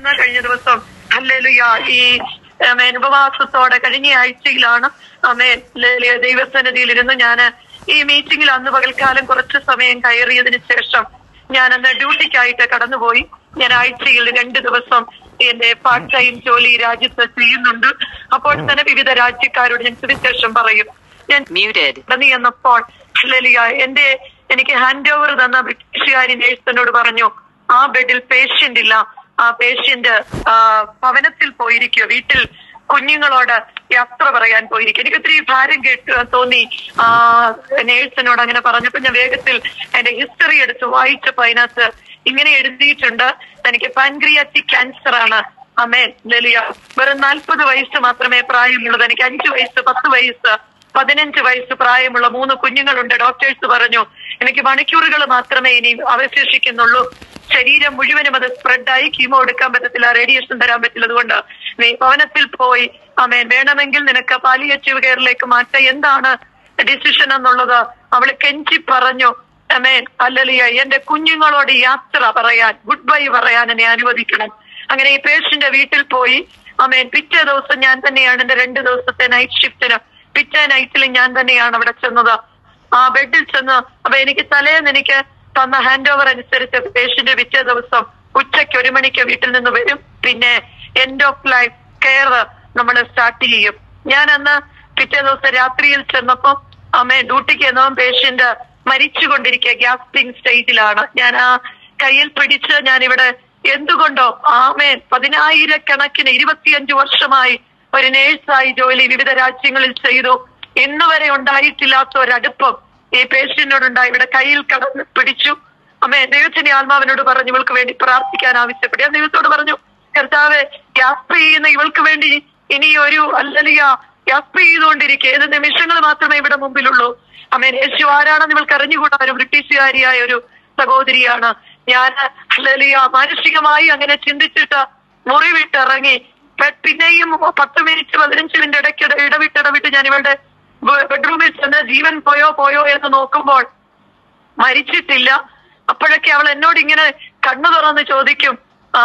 ഞാനന്ന് കഴിഞ്ഞ ദിവസം അല്ലേലുയ ഈ ആമേൻ ഉപവാസത്തോടെ കഴിഞ്ഞ ആഴ്ചയിലാണ് ആമേൻ ലേലിയ ദൈവസന്നിധിയിലിരുന്ന് ഞാൻ ഈ മീറ്റിംഗിൽ അന്ന് പകൽക്കാലം കുറച്ച് സമയം കയറിയതിനു ശേഷം ഞാൻ അന്ന് ഡ്യൂട്ടിക്കായിട്ട് കടന്നുപോയി ഞാൻ ആഴ്ചയിൽ രണ്ട് ദിവസം എന്റെ പാർട്ട് ടൈം ജോലി രാജ്യത്ത് ചെയ്യുന്നുണ്ട് അപ്പോൾ തന്നെ വിവിധ രാജ്യക്കാരോട് ഞാൻ സുവിശേഷം പറയും ഞാൻ Muted. കടന്നു ചെന്നപ്പോൾ ലലിയ എന്റെ എനിക്ക് ഹാൻഡ് ഓവർ തന്ന ബ്രിട്ടീഷുകാരി നേഴ്സിനോട് പറഞ്ഞു ആ ബെഡിൽ പേഷ്യന്റ് ഇല്ല ആ പേഷ്യന്റ് ഭവനത്തിൽ പോയിരിക്കുക വീട്ടിൽ കുഞ്ഞുങ്ങളോട് യാത്ര പറയാൻ പോയിരിക്കും എനിക്ക് ഒത്തിരി ഭാരം കേട്ട് തോന്നി ആ നേഴ്സിനോട് അങ്ങനെ പറഞ്ഞപ്പോ ഞാൻ വേഗത്തിൽ എന്റെ ഹിസ്റ്ററി എടുത്ത് വായിച്ചപ്പോ അതിനകത്ത് ഇങ്ങനെ എഴുതിയിട്ടുണ്ട് തനിക്ക് പാൻക്രിയാറ്റിക് ക്യാൻസർ ആണ് അമേൻ ലലിയ വെറും നാൽപ്പത് വയസ്സ് മാത്രമേ പ്രായമുള്ളത് എനിക്ക് അഞ്ചു വയസ്സ് പത്ത് വയസ്സ് പതിനഞ്ച് വയസ്സ് പ്രായമുള്ള മൂന്ന് കുഞ്ഞുങ്ങളുണ്ട് ഡോക്ടേഴ്സ് പറഞ്ഞു എനിക്ക് മണിക്കൂറുകൾ മാത്രമേ ഇനി അവശേഷിക്കുന്നുള്ളൂ ശരീരം മുഴുവനും അത് സ്പ്രെഡായി കീമോ എടുക്കാൻ പറ്റത്തില്ല റേഡിയേഷൻ തരാൻ പറ്റില്ല അതുകൊണ്ട് നീ ഭവനത്തിൽ പോയി അമേൻ വേണമെങ്കിൽ നിനക്ക് പാലിയേറ്റീവ് കെയറിലേക്ക് മാറ്റാം എന്താണ് ഡിസിഷൻ എന്നുള്ളത് അവള് കെഞ്ചി പറഞ്ഞു അമേൻ അല്ലലിയ എന്റെ കുഞ്ഞുങ്ങളോട് യാത്ര പറയാൻ ഗുഡ് ബൈ പറയാൻ എന്നെ അനുവദിക്കണം അങ്ങനെ ഈ പേഷ്യന്റെ വീട്ടിൽ പോയി അമേൻ പിറ്റേ ദിവസം ഞാൻ തന്നെയാണ് എന്റെ രണ്ട് ദിവസത്തെ നൈറ്റ് ഷിഫ്റ്റിന് പിറ്റേ നൈറ്റിൽ ഞാൻ തന്നെയാണ് അവിടെ ചെന്നത് ആ ബെഡിൽ ചെന്ന് അപ്പൊ എനിക്ക് തലേന്ന് എനിക്ക് തന്ന ഹാൻഡ് ഓവർ അനുസരിച്ച് പേഷ്യന്റ് പിറ്റേ ദിവസം ഉച്ചയ്ക്ക് ഒരു മണിക്ക് വീട്ടിൽ നിന്ന് വരും പിന്നെ എൻഡ് ഓഫ് ലൈഫ് കെയർ നമ്മൾ സ്റ്റാർട്ട് ചെയ്യും ഞാൻ അന്ന് പിറ്റേ ദിവസം രാത്രിയിൽ ചെന്നപ്പം അമ്മ ഡ്യൂട്ടിക്ക് എന്നവും പേഷ്യന്റ് മരിച്ചുകൊണ്ടിരിക്കുക ഗ്യാസ്പിംഗ് സ്റ്റേജിലാണ് ഞാൻ ആ കയ്യിൽ പിടിച്ച് ഞാൻ ഇവിടെ എന്തുകൊണ്ടോ ആമേൻ പതിനായിരക്കണക്കിന് ഇരുപത്തിയഞ്ചു വർഷമായി ഒരു നേഴ്സായി ജോലി വിവിധ രാജ്യങ്ങളിൽ ചെയ്തു ഇന്ന് വരെ ഉണ്ടായിട്ടില്ലാത്ത ഒരടുപ്പം ഈ പേഷ്യന്റിനോടുണ്ടായി ഇവിടെ കയ്യിൽ കടന്ന് പിടിച്ചു അമ്മേ ദൈവത്തിന്റെ ആത്മാവിനോട് പറഞ്ഞു ഇവൾക്ക് വേണ്ടി പ്രാർത്ഥിക്കാൻ ആവശ്യപ്പെട്ടു ഞാൻ ദൈവത്തോട് പറഞ്ഞു കർത്താവ് ഗ്യാസ്പ് ചെയ്യുന്ന ഇവൾക്ക് വേണ്ടി ഇനി ഒരു അല്ലലിയ ഗ്യാസ്പ് ചെയ്തുകൊണ്ടിരിക്കുക ഏത് നിമിഷങ്ങൾ മാത്രമേ ഇവിടെ മുമ്പിലുള്ളൂ അമ്മേൻ യേശു ആരാണെന്ന് ഇവൾക്ക് അറിഞ്ഞുകൂടാ ഒരു ബ്രിട്ടീഷുകാരിയായ ഒരു സഹോദരിയാണ് ഞാൻ അല്ലലിയ മാനസികമായി അങ്ങനെ ചിന്തിച്ചിട്ട് മുറി വിട്ടിറങ്ങി പെ- പിന്നെയും പത്ത് മിനിറ്റ് പതിനഞ്ച് മിനിറ്റ് ഇടയ്ക്ക് ഇടവിട്ട് ഇടവിട്ട് ഞാൻ ഇവളുടെ ബെ- ബെഡ്റൂമിൽ ചെന്ന് ജീവൻ പോയോ പോയോ എന്ന് നോക്കുമ്പോൾ മരിച്ചിട്ടില്ല അപ്പോഴൊക്കെ അവൾ എന്നോട് ഇങ്ങനെ കണ്ണു തുറന്ന് ചോദിക്കും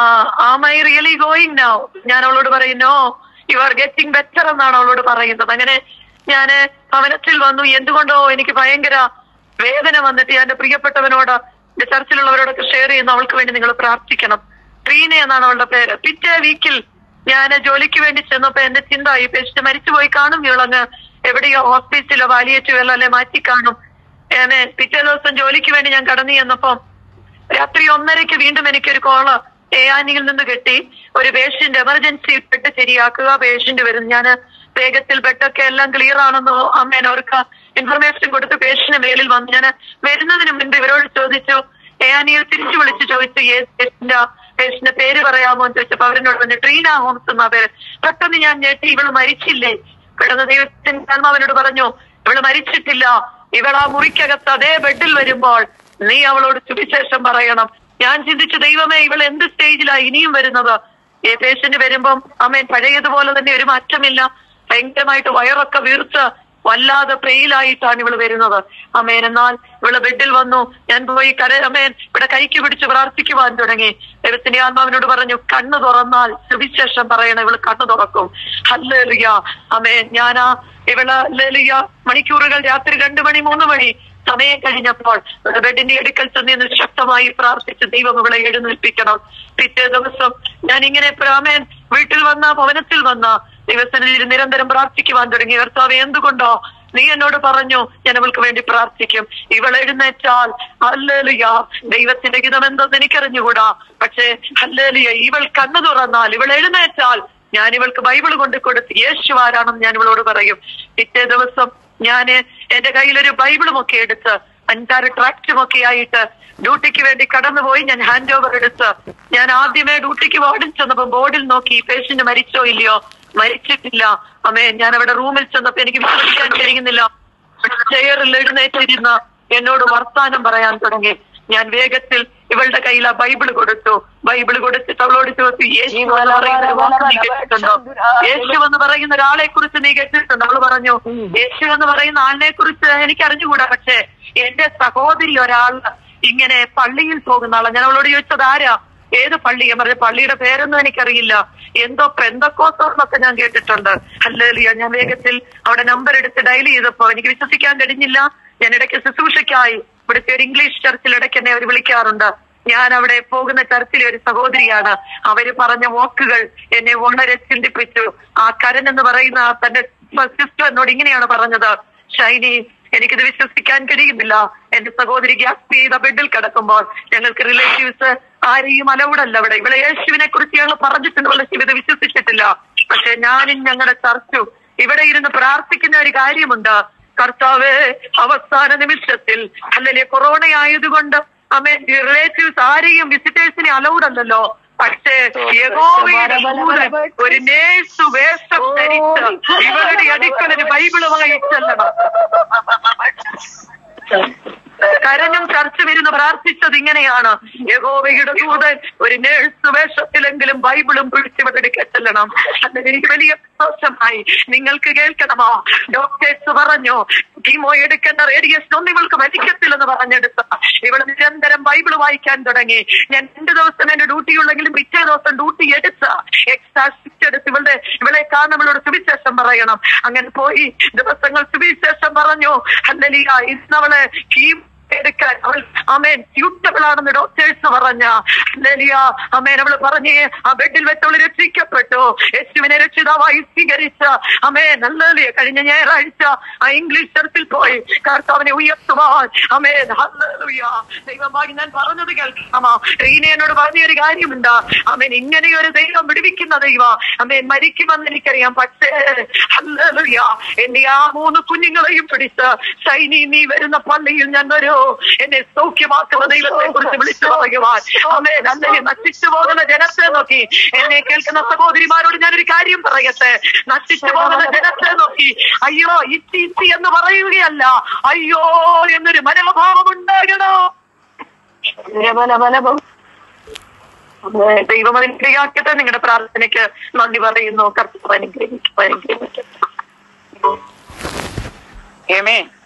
am I really going now ഞാൻ അവളോട് പറയും no you are getting better എന്നാണ് അവളോട് പറയുന്നത് അങ്ങനെ ഞാന് ഭവനത്തിൽ വന്നു എന്തുകൊണ്ടോ എനിക്ക് ഭയങ്കര വേദന വന്നിട്ട് ഞാൻ എന്റെ പ്രിയപ്പെട്ടവനോട് എന്റെ ചർച്ചിലുള്ളവരോടൊക്കെ ഷെയർ ചെയ്യുന്നു അവൾക്ക് വേണ്ടി നിങ്ങൾ പ്രാർത്ഥിക്കണം ട്രീന എന്നാണ് അവളുടെ പേര് പിറ്റേ വീക്കിൽ ഞാൻ ജോലിക്ക് വേണ്ടി ചെന്നപ്പോ എന്റെ ചിന്ത ഈ പേഷ്യന്റ് മരിച്ചുപോയി കാണും ഇവളങ്ങ് എവിടെയോ ഹോസ്പിറ്റലോ വാലിയേറ്റീവോ അല്ലെ മാറ്റി കാണും ഏനെ പിറ്റേ ദിവസം ജോലിക്ക് വേണ്ടി ഞാൻ കടന്നു ചെന്നപ്പം രാത്രി ഒന്നരയ്ക്ക് വീണ്ടും എനിക്കൊരു കോള് ഏയാനിയിൽ നിന്ന് കിട്ടി ഒരു പേഷ്യന്റ് എമർജൻസി പെട്ട് ശരിയാക്കുക പേഷ്യന്റ് വരും ഞാൻ വേഗത്തിൽ ബെഡൊക്കെ എല്ലാം ക്ലിയർ ആണെന്നോ അമ്മേൻ അവർക്ക് ഇൻഫർമേഷൻ കൊടുത്ത് പേഷ്യന്റ് മേലിൽ വന്നു ഞാൻ വരുന്നതിന് മുൻപ് ഇവരോട് ചോദിച്ചു ഏയാനിയിൽ തിരിച്ചു വിളിച്ച് ചോദിച്ചു ഏത് പേഷ്യന്റ് പേഷ്യന്റെ പേര് പറയാമോ എന്ന് ചോദിച്ചപ്പോ അവരെന്നോട് പറഞ്ഞു ട്രീന ഹോംസ് എന്നാ പേര് പെട്ടെന്ന് ഞാൻ ഞെട്ടി ഇവള് മരിച്ചില്ലേ കിടന്ന ദൈവത്തിന്റെ ആത്മാവിനോട് പറഞ്ഞു ഇവള് മരിച്ചിട്ടില്ല ഇവൾ ആ മുറിക്കകത്ത് അതേ ബെഡിൽ വരുമ്പോൾ നീ അവളോട് സുവിശേഷം പറയണം ഞാൻ ചിന്തിച്ചു ദൈവമേ ഇവൾ എന്ത് സ്റ്റേജിലാ ഇനിയും വരുന്നത് ഈ പേഷ്യന്റ് വരുമ്പം അമ്മേൻ പഴയതുപോലെ തന്നെ ഒരു മാറ്റമില്ല ഭയങ്കരമായിട്ട് വയറൊക്കെ വീർത്ത് വല്ലാതെ പെയിലായിട്ടാണ് ഇവള് വരുന്നത് അമ്മേൻ എന്നാൽ ഇവള് ബെഡിൽ വന്നു ഞാൻ പോയി കര അമ്മേൻ ഇവിടെ കൈക്ക് പിടിച്ച് പ്രാർത്ഥിക്കുവാൻ തുടങ്ങി ദൈവത്തിന്റെ ആത്മാവിനോട് പറഞ്ഞു കണ്ണു തുറന്നാൽ സുവിശേഷം പറയണം ഇവള് കണ്ണു തുറക്കും ഹല്ലേലൂയ അമ്മേൻ ഞാനാ ഇവള് ലേലിയ മണിക്കൂറുകൾ രാത്രി രണ്ടു മണി മൂന്ന് മണി സമയം കഴിഞ്ഞപ്പോൾ ഇവിടെ ബെഡിന്റെ അടുക്കൽ ചെന്ന് ശക്തമായി പ്രാർത്ഥിച്ച് ദൈവം ഇവളെ എഴുന്നേൽപ്പിക്കണം പിറ്റേ ദിവസം ഞാൻ ഇങ്ങനെ പ്രാമേൻ വീട്ടിൽ വന്ന ഭവനത്തിൽ വന്ന ദൈവസന്നിധിയിൽ നിരന്തരം പ്രാർത്ഥിക്കുവാൻ തുടങ്ങി കർത്താവ് എന്തുകൊണ്ടോ നീ എന്നോട് പറഞ്ഞു ഞാൻ അവൾക്ക് വേണ്ടി പ്രാർത്ഥിക്കും ഇവൾ എഴുന്നേറ്റാൽ അല്ലേലിയ ദൈവത്തിന്റെ ഗീതം എന്തെന്ന് എനിക്കറിഞ്ഞുകൂടാ പക്ഷേ അല്ലേലിയ ഇവൾ കണ്ണു തുറന്നാൽ ഇവൾ എഴുന്നേറ്റാൽ ഞാൻ ഇവൾക്ക് ബൈബിൾ കൊണ്ട് കൊടുത്ത് യേശു ആരാണെന്ന് ഞാൻ ഇവളോട് പറയും പിറ്റേ ദിവസം ഞാന് എന്റെ കയ്യിൽ ഒരു ബൈബിളും ഒക്കെ എടുത്ത് അഞ്ചാറ് ട്രാക്റ്റും ഒക്കെ ആയിട്ട് ഡ്യൂട്ടിക്ക് വേണ്ടി കടന്നുപോയി ഞാൻ ഹാൻഡ് ഓവർ എടുത്ത് ഞാൻ ആദ്യമേ ഡ്യൂട്ടിക്ക് വാർഡിൽ ചെന്നപ്പോ ബോർഡിൽ നോക്കി പേഷ്യന്റ് മരിച്ചോ ഇല്ലയോ മരിച്ചിട്ടില്ല അമ്മേ ഞാൻ അവിടെ റൂമിൽ ചെന്നപ്പോ എനിക്ക് വിശ്വസിക്കാൻ കഴിയുന്നില്ല ചെയറിൽ എഴുന്നേറ്റിരുന്ന് എന്നോട് വർത്താനം പറയാൻ തുടങ്ങി ഞാൻ വേഗത്തിൽ ഇവളുടെ കയ്യിൽ ആ ബൈബിൾ കൊടുത്തു ബൈബിൾ കൊടുത്തിട്ട് അവളോട് ചോദിച്ചു യേശു എന്ന് പറയുന്ന ഒരു വാക്ക് നീ കേട്ടിട്ടുണ്ടോ യേശു എന്ന് പറയുന്ന ഒരാളെ കുറിച്ച് നീ കേട്ടിട്ടുണ്ടോ അവള് പറഞ്ഞു യേശു എന്ന് പറയുന്ന ആളിനെ കുറിച്ച് എനിക്ക് അറിഞ്ഞുകൂടാ പക്ഷേ എന്റെ സഹോദരി ഒരാൾ ഇങ്ങനെ പള്ളിയിൽ പോകുന്ന ആളാ ഞാൻ അവളോട് ചോദിച്ചത് ആരാ ഏത് പള്ളി ഞാൻ പറഞ്ഞ പള്ളിയുടെ പേരൊന്നും എനിക്കറിയില്ല എന്തോ പെന്തക്കോത്തോന്നൊക്കെ ഞാൻ കേട്ടിട്ടുണ്ട് അല്ലേലിയ ഞാൻ വേഗത്തിൽ അവിടെ നമ്പർ എടുത്ത് ഡയൽ ചെയ്തപ്പോ എനിക്ക് വിശ്വസിക്കാൻ കഴിഞ്ഞില്ല ഞാൻ ഇടയ്ക്ക് ശുശ്രൂഷയ്ക്കായി ഇവിടുത്തെ ഒരു ഇംഗ്ലീഷ് ചർച്ചിൽ ഇടയ്ക്ക് എന്നെ അവർ വിളിക്കാറുണ്ട് ഞാൻ അവിടെ പോകുന്ന ചർച്ചിലെ ഒരു സഹോദരിയാണ് അവര് പറഞ്ഞ വാക്കുകൾ എന്നെ വളരെ ചിന്തിപ്പിച്ചു ആ കരൻ എന്ന് പറയുന്ന ആ തന്റെ സിസ്റ്റർ എന്നോട് ഇങ്ങനെയാണ് പറഞ്ഞത് ഷൈനി എനിക്കിത് വിശ്വസിക്കാൻ കഴിയുന്നില്ല എന്റെ സഹോദരി ഗ്യാസ് ചെയ്ത ബെഡിൽ കിടക്കുമ്പോൾ ഞങ്ങൾക്ക് റിലേറ്റീവ്സ് ആരെയും അലൗഡല്ല അവിടെ ഇവിടെ യേശുവിനെ കുറിച്ച് ഞങ്ങൾ പറഞ്ഞിട്ടുണ്ട് പക്ഷെ ഇത് വിശ്വസിച്ചിട്ടില്ല പക്ഷെ ഞാനും ഞങ്ങളുടെ ചർച്ചും ഇവിടെ ഇരുന്ന് പ്രാർത്ഥിക്കുന്ന ഒരു കാര്യമുണ്ട് കർത്താവ് അവസാന നിമിഷത്തിൽ അല്ലെങ്കിൽ കൊറോണ ആയതുകൊണ്ട് അമ്മ റിലേറ്റീവ്സ് ആരെയും വിസിറ്റേഴ്സിനെ അലൗഡ് അല്ലല്ലോ പക്ഷേ യഹോവയുടെ ദൂതൻ ഒരു നേഴ്സ് വേഷം ധരിച്ച് ഇവരുടെ അടുക്കൽ ഒരു ബൈബിളുമായി ചെല്ലണം കരഞ്ഞും ചർച്ച വരുന്ന പ്രാർത്ഥിച്ചത് ഇങ്ങനെയാണ് യഹോവയുടെ ദൂതൻ ഒരു നേഴ്സ് വേഷത്തിലെങ്കിലും ബൈബിളും പിടിച്ചിവരുടെ ചെല്ലണം അതിന് എനിക്ക് വലിയ സന്തോഷമായി നിങ്ങൾക്ക് കേൾക്കണമോ ഡോക്ടേഴ്സ് പറഞ്ഞു കീമോ എടുക്കേണ്ട റേഡിയേഷൻ ഒന്നും ഇവൾക്ക് മരിക്കത്തില്ലെന്ന് പറഞ്ഞെടുത്ത ഇവൾ നിരന്തരം ബൈബിൾ വായിക്കാൻ തുടങ്ങി ഞാൻ രണ്ട് ദിവസം എന്റെ ഡ്യൂട്ടി ഉള്ളെങ്കിലും പിറ്റേ ദിവസം ഡ്യൂട്ടി എടുത്ത എക്സ്ട്രാ ഷിഫ്റ്റ് എടുത്ത് ഇവളുടെ ഇവളെ കാണും ഇവളോട് സുവിശേഷം പറയണം അങ്ങനെ പോയി ദിവസങ്ങൾ സുവിശേഷം പറഞ്ഞു അല്ലലിയ ഇന്നവള് കീം എടുക്കാൻ അവൾ അമേൻ സ്യൂട്ടബിൾ ആണെന്ന് ഡോക്ടേഴ്സ് പറഞ്ഞ ലേലിയ അമേൻ അവള് പറഞ്ഞ് ആ ബെഡിൽ വെച്ച് അവള് രക്ഷിക്കപ്പെട്ടു യേശുവിനെ രക്ഷിതാവായി സ്വീകരിച്ച അമേൻ അല്ലേലിയ കഴിഞ്ഞ ഞായറാഴ്ച ആ ഇംഗ്ലീഷ് ചർച്ചിൽ പോയി കർത്താവിനെ ഉയർത്തുവാൻ അമേൻ ഹല്ലേലൂയ ദൈവമായി ഞാൻ പറഞ്ഞത് കേൾക്കാമോ റീന എന്നോട് പറഞ്ഞ ഒരു കാര്യമുണ്ട് അമേൻ ഇങ്ങനെ ഒരു ദൈവം വിടുവിക്കുന്ന ദൈവ അമേൻ മരിക്കുമെന്ന് എനിക്കറിയാം പക്ഷേ ഹല്ലേലൂയ എന്റെ ആ മൂന്ന് കുഞ്ഞുങ്ങളെയും പിടിച്ച് ശൈനി നീ വരുന്ന പള്ളിയിൽ ഞാൻ വരൂ എന്നെ സൗഖ്യമാക്കുന്ന ദൈവത്തെ കുറിച്ച് വിളിച്ചു പറയുവാൻ അമ്മേ നല്ല നശിച്ചു പോകുന്ന ജനത്തെ നോക്കി എന്നെ കേൾക്കുന്ന സഹോദരിമാരോട് ഞാനൊരു കാര്യം പറയട്ടെ നശിച്ചു പോകുന്ന ജനത്തെ നോക്കി അയ്യോ ഇച്ചി ഇച്ചി എന്ന് പറയുകയല്ല അയ്യോ എന്നൊരു മനോഭാവം ഉണ്ടാകണോ ദൈവം അനുഗ്രഹിക്കട്ടെ നിങ്ങളുടെ പ്രാർത്ഥനയ്ക്ക് നന്ദി പറയുന്നു കർത്താവ് അനുഗ്രഹിക്കും അനുഗ്രഹിക്കട്ടെ Amen.